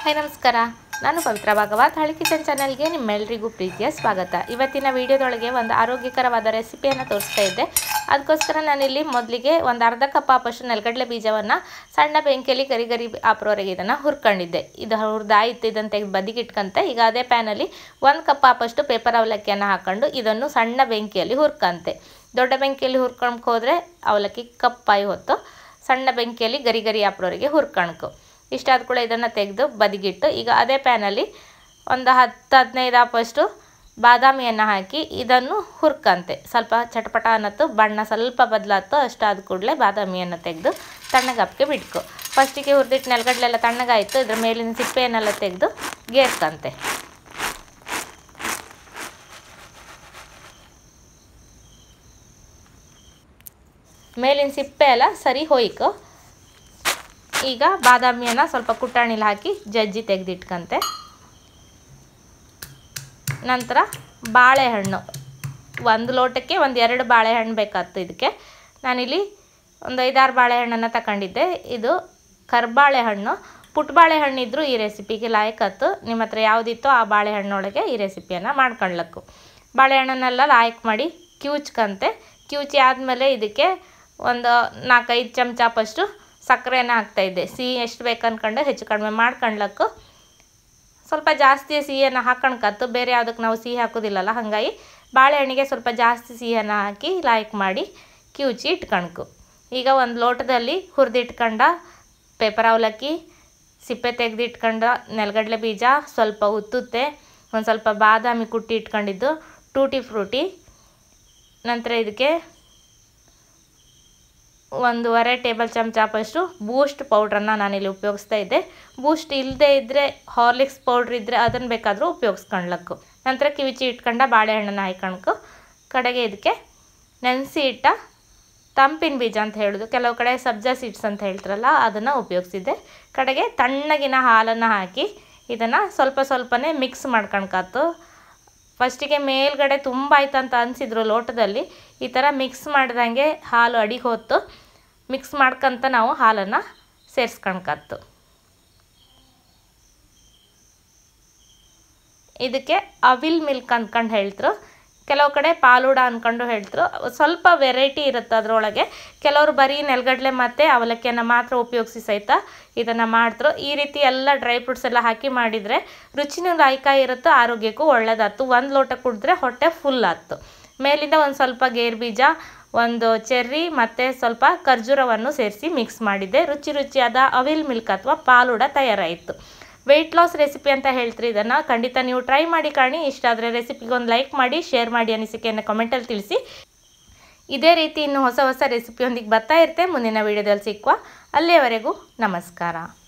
hi ನಮಸ್ಕಾರ ನಾನು ಪವಿತ್ರ ಭಾಗವತ್ ಹಳಿ ಕಿಚನ್ ಚಾನಲ್ಗೆ ನಿಮ್ಮೆಲ್ಲರಿಗೂ ಪ್ರೀತಿಯ ಸ್ವಾಗತ ಇವತ್ತಿನ ವಿಡಿಯೋದೊಳಗೆ ಒಂದು ಆರೋಗ್ಯಕರವಾದ ರೆಸಿಪಿಯನ್ನು ತೋರಿಸ್ತಾ ಇದ್ದೆ ಅದಕ್ಕೋಸ್ಕರ ನಾನಿಲ್ಲಿ ಮೊದಲಿಗೆ ಒಂದು ಅರ್ಧ ಕಪ್ ಆಪಷ್ಟು ನೆಲಗಡಲೆ ಬೀಜವನ್ನು ಸಣ್ಣ ಬೆಂಕಿಯಲ್ಲಿ ಗರಿ ಗರಿ ಆಪರವರೆಗೆ ಇದನ್ನು ಹುರ್ಕೊಂಡಿದ್ದೆ ಇದು ಹುರಿದಾಯಿತು ಇದನ್ನು ತೆಗೆದು ಬದಿಗಿಟ್ಕಂತೆ ಈಗ ಅದೇ ಪ್ಯಾನಲ್ಲಿ ಒಂದು ಕಪ್ ಆಪಷ್ಟು ಪೇಪರ್ ಅವಲಕ್ಕಿಯನ್ನು ಹಾಕೊಂಡು ಇದನ್ನು ಸಣ್ಣ ಬೆಂಕಿಯಲ್ಲಿ ಹುರ್ಕಂತೆ ದೊಡ್ಡ ಬೆಂಕಿಯಲ್ಲಿ ಹುರ್ಕೊಂಡ್ಕೆ ಹೋದರೆ ಅವಲಕ್ಕಿ ಕಪ್ಪಾಯಿ ಹೊತ್ತು ಸಣ್ಣ ಬೆಂಕಿಯಲ್ಲಿ ಗರಿ ಗರಿ ಆಪರವರೆಗೆ ಹುರ್ಕಣ್ಕು ಇಷ್ಟಾದ ಕೂಡ ಇದನ್ನು ತೆಗೆದು ಬದಿಗಿಟ್ಟು ಈಗ ಅದೇ ಪ್ಯಾನಲ್ಲಿ ಒಂದು ಹತ್ತು ಹದಿನೈದು ಆಪಷ್ಟು ಬಾದಾಮಿಯನ್ನು ಹಾಕಿ ಇದನ್ನು ಹುರ್ಕಂತೆ ಸ್ವಲ್ಪ ಚಟಪಟ ಅನ್ನತ್ತು ಬಣ್ಣ ಸ್ವಲ್ಪ ಬದಲಾತು ಅಷ್ಟಾದ ಕೂಡಲೇ ಬಾದಾಮಿಯನ್ನು ತೆಗೆದು ತಣ್ಣಗಪ್ಪಿಗೆ ಬಿಟ್ಕೊ ಫಸ್ಟಿಗೆ ಹುರಿದಿಟ್ಟು ನೆಲಗಡಲೆಲ್ಲ ತಣ್ಣಗಾಯಿತು ಇದ್ರ ಮೇಲಿನ ಸಿಪ್ಪೆಯನ್ನೆಲ್ಲ ತೆಗೆದು ಗೇರ್ಕಂತೆ ಮೇಲಿನ ಸಿಪ್ಪೆ ಎಲ್ಲ ಸರಿ ಹೋಯ್ಕು ಈಗ ಬಾದಾಮಿಯನ್ನು ಸ್ವಲ್ಪ ಕುಟ್ಟಾಣಿಲಿ ಹಾಕಿ ಜಜ್ಜಿ ತೆಗೆದಿಟ್ಕಂತೆ ನಂತರ ಬಾಳೆಹಣ್ಣು ಒಂದು ಲೋಟಕ್ಕೆ ಒಂದು ಎರಡು ಬಾಳೆಹಣ್ಣು ಬೇಕಾಗ್ತು ಇದಕ್ಕೆ ನಾನಿಲ್ಲಿ ಒಂದು ಐದಾರು ಬಾಳೆಹಣ್ಣನ್ನು ತಗೊಂಡಿದ್ದೆ ಇದು ಕರ್ಬಾಳೆಹಣ್ಣು ಪುಟ್ಟ ಬಾಳೆಹಣ್ಣಿದ್ರೂ ಈ ರೆಸಿಪಿಗೆ ಲಾಯಕತ್ತು ನಿಮ್ಮ ಹತ್ರ ಯಾವುದಿತ್ತೋ ಆ ಬಾಳೆಹಣ್ಣೊಳಗೆ ಈ ರೆಸಿಪಿಯನ್ನು ಮಾಡ್ಕೊಳ್ಳಕ್ಕು ಬಾಳೆಹಣ್ಣನ್ನೆಲ್ಲ ಲಾಯಕ್ ಮಾಡಿ ಕಿವುಚ್ಕಂತೆ ಕಿವುಚಿ ಆದಮೇಲೆ ಇದಕ್ಕೆ ಒಂದು ನಾಲ್ಕೈದು ಚಮಚಪಷ್ಟು ಸಕ್ಕರೆನ ಹಾಕ್ತಾಯಿದ್ದೆ ಸಿಹಿ ಎಷ್ಟು ಬೇಕು ಅನ್ಕೊಂಡು ಹೆಚ್ಚು ಕಡಿಮೆ ಮಾಡ್ಕೊಳ್ಲಕ್ಕು ಸ್ವಲ್ಪ ಜಾಸ್ತಿ ಸಿಹಿಯನ್ನು ಹಾಕೊಂಡ್ಕತ್ತು ಬೇರೆ ಯಾವುದಕ್ಕೆ ನಾವು ಸಿಹಿ ಹಾಕೋದಿಲ್ಲಲ್ಲ ಹಾಗಾಗಿ ಬಾಳೆಹಣ್ಣಿಗೆ ಸ್ವಲ್ಪ ಜಾಸ್ತಿ ಸಿಹಿಯನ್ನು ಹಾಕಿ ಲಾಯ್ಕ್ ಮಾಡಿ ಕಿವುಚಿ ಇಟ್ಕಣ್ಕು ಈಗ ಒಂದು ಲೋಟದಲ್ಲಿ ಹುರಿದಿಟ್ಕೊಂಡ ಪೇಪರ್ ಅವಲಕ್ಕಿ ಸಿಪ್ಪೆ ತೆಗೆದಿಟ್ಕೊಂಡ ನೆಲಗಡಲೆ ಬೀಜ ಸ್ವಲ್ಪ ಉತ್ತುತ್ತೆ ಒಂದು ಸ್ವಲ್ಪ ಬಾದಾಮಿ ಕುಟ್ಟಿ ಇಟ್ಕೊಂಡಿದ್ದು ಟೂಟಿ ಫ್ರೂಟಿ ನಂತರ ಇದಕ್ಕೆ ಒಂದೂವರೆ ಟೇಬಲ್ ಚಮಚಪಷ್ಟು ಬೂಸ್ಟ್ ಪೌಡ್ರನ್ನು ನಾನಿಲ್ಲಿ ಉಪಯೋಗಿಸ್ತಾ ಇದ್ದೆ ಬೂಸ್ಟ್ ಇಲ್ಲದೆ ಇದ್ದರೆ ಹಾರ್ಲಿಕ್ಸ್ ಪೌಡ್ರ್ ಇದ್ದರೆ ಅದನ್ನು ಬೇಕಾದರೂ ಉಪಯೋಗಿಸ್ಕೊಳ್ಲಕ್ಕು ನಂತರ ಕಿವಿಚಿ ಇಟ್ಕೊಂಡ ಬಾಳೆಹಣ್ಣನ್ನು ಹಾಯ್ಕೊಳ್ಕು ಕಡೆಗೆ ಇದಕ್ಕೆ ನೆನೆಸಿ ಇಟ್ಟ ತಂಪಿನ ಬೀಜ ಅಂತ ಹೇಳೋದು ಕೆಲವು ಕಡೆ ಸಬ್ಜಾ ಸೀಡ್ಸ್ ಅಂತ ಹೇಳ್ತಾರಲ್ಲ ಅದನ್ನು ಉಪಯೋಗಿಸಿದ್ದೆ ಕಡೆಗೆ ತಣ್ಣಗಿನ ಹಾಲನ್ನು ಹಾಕಿ ಇದನ್ನು ಸ್ವಲ್ಪ ಸ್ವಲ್ಪನೇ ಮಿಕ್ಸ್ ಮಾಡ್ಕೊಳ್ಕಾತು ಫಸ್ಟಿಗೆ ಮೇಲ್ಗಡೆ ತುಂಬ ಆಯ್ತಂತ ಅನಿಸಿದ್ರು ಲೋಟದಲ್ಲಿ ಈ ಥರ ಮಿಕ್ಸ್ ಮಾಡ್ದಂಗೆ ಹಾಲು ಅಡಿಗೆ ಹೊತ್ತು ಮಿಕ್ಸ್ ಮಾಡ್ಕೊಂತ ನಾವು ಹಾಲನ್ನು ಸೇರಿಸ್ಕೊಳ್ಕತ್ತು ಇದಕ್ಕೆ ಅವಿಲ್ ಮಿಲ್ಕ್ ಅಂದ್ಕೊಂಡು ಹೇಳ್ತರು ಕೆಲವು ಕಡೆ ಪಾಲೂಡ ಅಂದ್ಕೊಂಡು ಹೇಳ್ತರು ಸ್ವಲ್ಪ ವೆರೈಟಿ ಇರುತ್ತೆ ಅದರೊಳಗೆ ಕೆಲವರು ಬರೀ ನೆಲಗಡಲೆ ಮತ್ತು ಅವಲಕ್ಕಿಯನ್ನು ಮಾತ್ರ ಉಪಯೋಗಿಸಿ ಸಹಿತ ಇದನ್ನು ಮಾಡ್ತರು ಈ ರೀತಿ ಎಲ್ಲ ಡ್ರೈ ಫ್ರೂಟ್ಸ್ ಎಲ್ಲ ಹಾಕಿ ಮಾಡಿದರೆ ರುಚಿನೂ ಲಾಯ್ಕ ಇರುತ್ತೆ ಆರೋಗ್ಯಕ್ಕೂ ಒಳ್ಳೇದಾಯ್ತು ಒಂದು ಲೋಟ ಕುಡಿದ್ರೆ ಹೊಟ್ಟೆ ಫುಲ್ ಆಯ್ತು ಮೇಲಿಂದ ಒಂದು ಸ್ವಲ್ಪ ಗೇರು ಬೀಜ ಒಂದು ಚೆರ್ರಿ ಮತ್ತು ಸ್ವಲ್ಪ ಖರ್ಜೂರವನ್ನು ಸೇರಿಸಿ ಮಿಕ್ಸ್ ಮಾಡಿದ್ದೆ ರುಚಿ ರುಚಿಯಾದ ಅವಿಲ್ ಮಿಲ್ಕ್ ಅಥವಾ ಪಾಲೂಡ ತಯಾರಾಯಿತು ವೆಯ್ಟ್ ಲಾಸ್ ರೆಸಿಪಿ ಅಂತ ಹೇಳ್ತೀರಿ ಇದನ್ನು ಖಂಡಿತ ನೀವು ಟ್ರೈ ಮಾಡಿ ಕಾಣಿ ಇಷ್ಟ ಆದರೆ ರೆಸಿಪಿಗೆ ಒಂದು ಲೈಕ್ ಮಾಡಿ ಶೇರ್ ಮಾಡಿ ಅನಿಸಿಕೆಯನ್ನು ಕಮೆಂಟಲ್ಲಿ ತಿಳಿಸಿ ಇದೇ ರೀತಿ ಇನ್ನು ಹೊಸ ಹೊಸ ರೆಸಿಪಿಯೊಂದಿಗೆ ಬರ್ತಾ ಇರ್ತೆ ಮುಂದಿನ ವೀಡಿಯೋದಲ್ಲಿ ಸಿಕ್ಕುವ ಅಲ್ಲಿಯವರೆಗೂ ನಮಸ್ಕಾರ